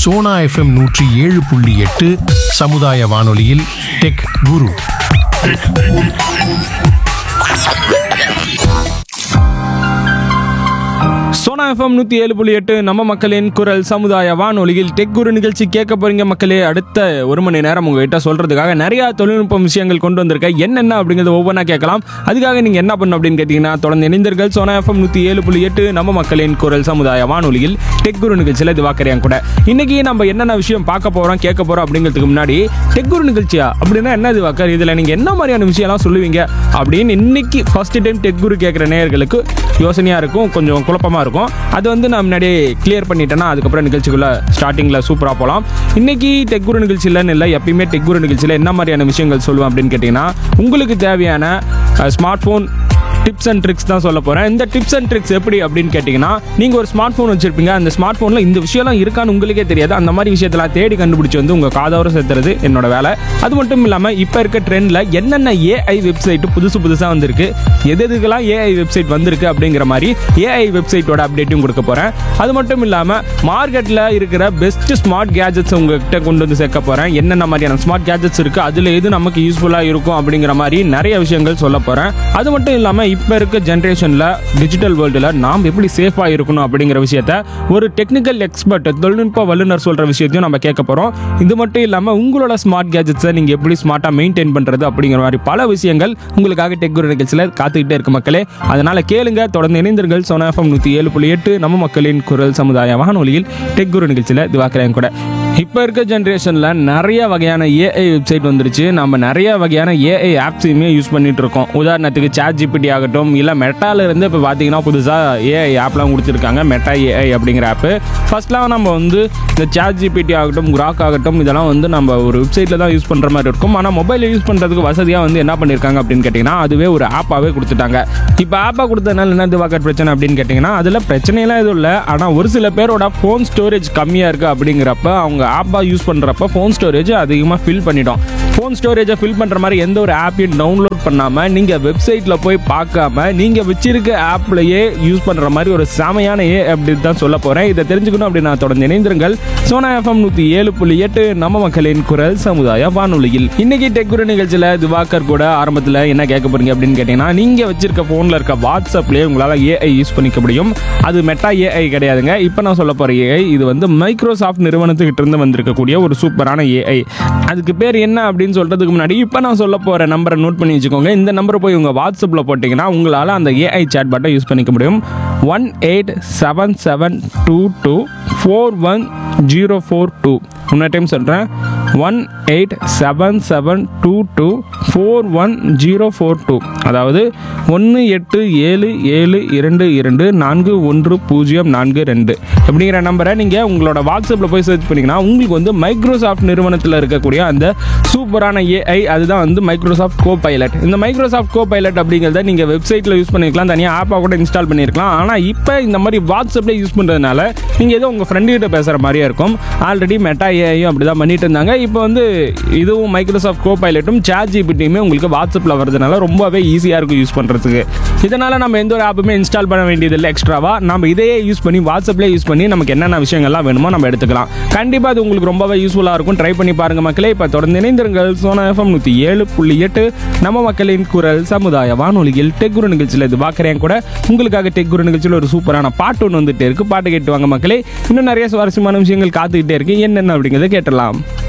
Sona FM நூற்றி ஏழு புள்ளி எட்டு சமுதாய வானொலியில் டெக் குரு சோனா எஃப்எம் நூற்றி ஏழு புள்ளி எட்டு நம்ம மக்களின் குரல் சமுதாய வானொலியில் டெக் குரு நிகழ்ச்சி கேட்க போறீங்க மக்களே அடுத்த ஒரு மணி நேரம் உங்ககிட்ட சொல்றதுக்காக நிறைய தொழில்நுட்ப விஷயங்கள் கொண்டு வந்திருக்கேன் என்னென்ன அப்படிங்கிறத ஒவ்வொன்றா கேட்கலாம் அதுக்காக நீங்க என்ன பண்ணணும் அப்படின்னு கேட்டீங்கன்னா தொடர்ந்து இணைந்தீர்கள் சோனா எஃப்எம் நூற்றி ஏழு புள்ளி எட்டு நம்ம மக்களின் குரல் சமுதாய வானொலியில் டெக் குரு நிகழ்ச்சியில் இது வாக்கறியான் கூட இன்னைக்கு நம்ம என்னென்ன விஷயம் பார்க்க போறோம் கேட்க போறோம் அப்படிங்கிறதுக்கு முன்னாடி டெக் குரு நிகழ்ச்சியா அப்படின்னா என்ன இது வாக்கர் இதுல நீங்க என்ன மாதிரியான விஷயம்லாம் சொல்லுவீங்க அப்படின்னு இன்னைக்கு ஃபர்ஸ்ட் டைம் டெக் குரு கேட்குற நேயர்களுக்கு யோசனையாக இருக்கும் கொஞ்சம் குழப்பமாக இருக்கும் அது வந்து நான் முன்னாடியே கிளியர் பண்ணிட்டேன்னா அதுக்கப்புறம் நிகழ்ச்சிக்குள்ளே ஸ்டார்டிங்கில் சூப்பராக போகலாம் இன்னைக்கு டெக் குரு நிகழ்ச்சியிலன்னு இல்லை எப்பயுமே டெக் குரு நிகழ்ச்சியில் என்ன மாதிரியான விஷயங்கள் சொல்லுவேன் அப்படின்னு கேட்டிங்கன்னா உங்களுக்கு தேவையான smart phone tips and tricks தான் சொல்ல போகிறேன் இந்த டிப்ஸ் அண்ட் ட்ரிக்ஸ் எப்படி அப்படின்னு கேட்டிங்கன்னா நீங்கள் ஒரு ஸ்மார்ட் ஃபோன் வச்சிருப்பீங்க அந்த ஸ்மார்ட் ஃபோனில் இந்த விஷயம்லாம் இருக்கான்னு உங்களுக்கே தெரியாது அந்த மாதிரி விஷயத்தெல்லாம் தேடி கண்டுபிடிச்சி வந்து உங்கள் காதோர சேர்த்துறது என்னோட வேலை அது மட்டும் இல்லாமல் இப்போ இருக்க ட்ரெண்டில் என்னென்ன ஏஐ வெப்சைட் புதுசு புதுசாக வந்திருக்கு எது எதுக்கெல்லாம் ஏஐ வெப்சைட் வந்திருக்கு அப்படிங்கிற மாதிரி ஏஐ வெப்சைட்டோட அப்டேட்டும் கொடுக்க போகிறேன் அது மட்டும் இல்லாமல் மார்க்கெட்டில் இருக்கிற பெஸ்ட் ஸ்மார்ட் கேஜெட்ஸ் உங்ககிட்ட கொண்டு வந்து சேர்க்க போகிறேன் என்னென்ன மாதிரியான ஸ்மார்ட் கேஜெட்ஸ் இருக்குது அதில் எது நமக்கு யூஸ்ஃபுல்லாக இருக்கும் அப்படிங்கிற மாதிரி நிறைய விஷயங்கள் சொல்ல போகிறேன் அது மட்டும் இல்லாமல் இப்போ இருக்க ஜென்ரேஷனில் டிஜிட்டல் வேர்ல்டில் நாம் எப்படி சேஃபாக இருக்கணும் அப்படிங்கிற விஷயத்த ஒரு டெக்னிக்கல் எக்ஸ்பர்ட் தொழில்நுட்ப வல்லுநர் சொல்கிற விஷயத்தையும் நம்ம கேட்க போகிறோம் இது மட்டும் இல்லாமல் உங்களோட ஸ்மார்ட் கேஜெட்ஸை நீங்கள் எப்படி ஸ்மார்ட்டாக மெயின்டைன் பண்ணுறது அப்படிங்கிற மாதிரி பல விஷயங்கள் உங்களுக்காக டெக் குரு நிகழ்ச்சியில் காத்துக்கிட்டே இருக்கு மக்களே அதனால் கேளுங்க தொடர்ந்து இணைந்தீர்கள் சோனா எஃப்எம் நூற்றி ஏழு புள்ளி எட்டு நம்ம மக்களின் குரல் சமுதாய வானொலியில் டெக் குரு நிகழ்ச்சியில் திவாக்கிறேன் கூட இப்போ இருக்க ஜென்ரேஷனில் நிறைய வகையான ஏஐ வெப்சைட் வந்துருச்சு நம்ம நிறைய வகையான ஏஐ ஆப்ஸையுமே யூஸ் பண்ணிட்டு இருக்கோம் உதாரணத்துக்கு சாட் ஜிபிடி ஆகட்டும் இல்லை மெட்டால இருந்து இப்போ பார்த்தீங்கன்னா புதுசாக ஏஐ ஆப்லாம் கொடுத்துருக்காங்க மெட்டா ஏஐ அப்படிங்கிற ஆப்பு ஃபர்ஸ்ட்லாம் நம்ம வந்து இந்த சாட் ஜிபிடி ஆகட்டும் குராக் ஆகட்டும் இதெல்லாம் வந்து நம்ம ஒரு வெப்சைட்டில் தான் யூஸ் பண்ணுற மாதிரி இருக்கும் ஆனால் மொபைலில் யூஸ் பண்ணுறதுக்கு வசதியாக வந்து என்ன பண்ணியிருக்காங்க அப்படின்னு கேட்டிங்கன்னா அதுவே ஒரு ஆப்பாகவே கொடுத்துட்டாங்க இப்போ ஆப்பாக கொடுத்ததுனால என்ன திவாக்கர் பிரச்சனை அப்படின்னு கேட்டிங்கன்னா அதில் பிரச்சனையெல்லாம் எதுவும் இல்லை ஆனால் ஒரு சில பேரோட ஃபோன் ஸ்டோரேஜ் கம்மியாக இருக்குது அப்படிங்கிறப்ப அவங்க ஆப்பாக யூஸ் பண்ணுறப்ப ஃபோன் ஸ்டோரேஜ் அதிகமாக ஃபில் பண்ணிட்டோம் ஃபோன் ஸ்டோரேஜை ஃபில் பண்ணுற மாதிரி எந்த ஒரு ஆப்பையும் டவுன்லோட் பண்ணாமல் நீங்கள் வெப்சைட்டில் போய் பார்க்காம நீங்கள் வச்சிருக்க ஆப்லையே யூஸ் பண்ணுற மாதிரி ஒரு செமையான ஏ அப்படி தான் சொல்ல போகிறேன் இதை தெரிஞ்சுக்கணும் அப்படின்னு நான் தொடர்ந்து இணைந்திருங்கள் சோனா எஃப்எம் நூற்றி ஏழு புள்ளி எட்டு நம்ம மக்களின் குரல் சமுதாய வானொலியில் இன்னைக்கு டெக்குரு நிகழ்ச்சியில் திவாகர் கூட ஆரம்பத்தில் என்ன கேட்க போறீங்க அப்படின்னு கேட்டிங்கன்னா நீங்கள் வச்சிருக்க ஃபோனில் இருக்க வாட்ஸ்அப்லேயே உங்களால் ஏஐ யூஸ் பண்ணிக்க முடியும் அது மெட்டா ஏஐ கிடையாதுங்க இப்போ நான் சொல்ல போகிற ஏஐ இது வந்து மைக்ரோசாஃப்ட் நிறுவனத்துக்கிட்ட இருந்து வந்திருக்கக்கூடிய ஒரு சூப்பரான ஏஐ அதுக்கு பேர் என்ன அப்படின்னு சொல்கிறதுக்கு முன்னாடி இப்போ நான் சொல்ல போகிற நம்பரை நோட் பண்ணி வச்சுக்கோங்க இந்த நம்பரை போய் உங்கள் வாட்ஸ்அப்பில் போட்டிங்கன்னா உங்களால் அந்த ஏஐ சேட் பாட்டை யூஸ் பண்ணிக்க முடியும் one eight seven seven two two four one zero four two இன்னொரு டைம் சொல்கிறேன் one eight seven seven two two four one zero four two அதாவது ஒன்று எட்டு ஏழு ஏழு இரண்டு இரண்டு நான்கு ஒன்று பூஜ்ஜியம் நான்கு ரெண்டு அப்படிங்கிற நம்பரை நீங்கள் உங்களோட வாட்ஸ்அப்பில் போய் சர்ச் பண்ணிங்கன்னா உங்களுக்கு வந்து மைக்ரோசாஃப்ட் நிறுவனத்தில் இருக்கக்கூடிய அந்த சூப்பரான ஏஐ அதுதான் வந்து மைக்ரோசாஃப்ட் கோ பைலட் இந்த மைக்ரோசாஃப்ட் கோ பைலட் அப்படிங்கிறத நீங்கள் வெப்சைட்டில் யூஸ் பண்ணிக்கலாம் தனியாக ஆப்பாக கூட இன்ஸ்டால் பண்ணியிருக்கலாம் ஆனால் இப்போ இந்த மாதிரி வாட்ஸ்அப்பில் யூஸ் பண்ணுறதுனால நீங்கள் ஏதோ உங்கள் ஃப்ரெண்டுகிட்ட பேசுகிற மாதிரியே இருக்கும் ஆல்ரெடி மெட்டா ஏஐயும் அப்படி தான் பண்ணிட்டு இருந்தாங்க இப்போ வந்து இதுவும் மைக்ரோசாஃப்ட் கோ பைலட்டும் சாட் ஜிபிடியுமே உங்களுக்கு வாட்ஸ்அப்பில் வரதுனால ரொம்பவே ஈஸியாக இருக்கும் யூஸ் பண்ணுறதுக்கு இதனால் நம்ம எந்த ஒரு ஆப்புமே இன்ஸ்டால் பண்ண வேண்டியதில்லை எக்ஸ்ட்ராவாக நம்ம இதையே யூஸ் பண்ணி வாட்ஸ்அப்லேயே யூஸ் பண்ணி நமக்கு என்னென்ன விஷயங்கள்லாம் வேணுமோ நம்ம எடுத்துக்கலாம் கண்டிப்பாக அது உங்களுக்கு ரொம்பவே யூஸ்ஃபுல்லாக இருக்கும் ட்ரை பண்ணி பாருங்க மக்களே இப்போ தொடர்ந்து இணைந்திருங்கள் சோனா எஃப்எம் நூற்றி ஏழு புள்ளி எட்டு நம்ம மக்களின் குரல் சமுதாய வானொலியில் டெக் குரு நிகழ்ச்சியில் இது பார்க்குறேன் கூட உங்களுக்காக டெக் குரு நிகழ்ச்சியில் ஒரு சூப்பரான பாட்டு ஒன்று வந்துட்டே இருக்கு பாட்டு கேட்டு வாங்க மக்களே இன்னும் நிறைய சுவாரஸ்யமான விஷயங்கள் காத்துக்கிட்டே இருக்கு என்னென்ன அப்படிங்கிறத கேட்டலாம்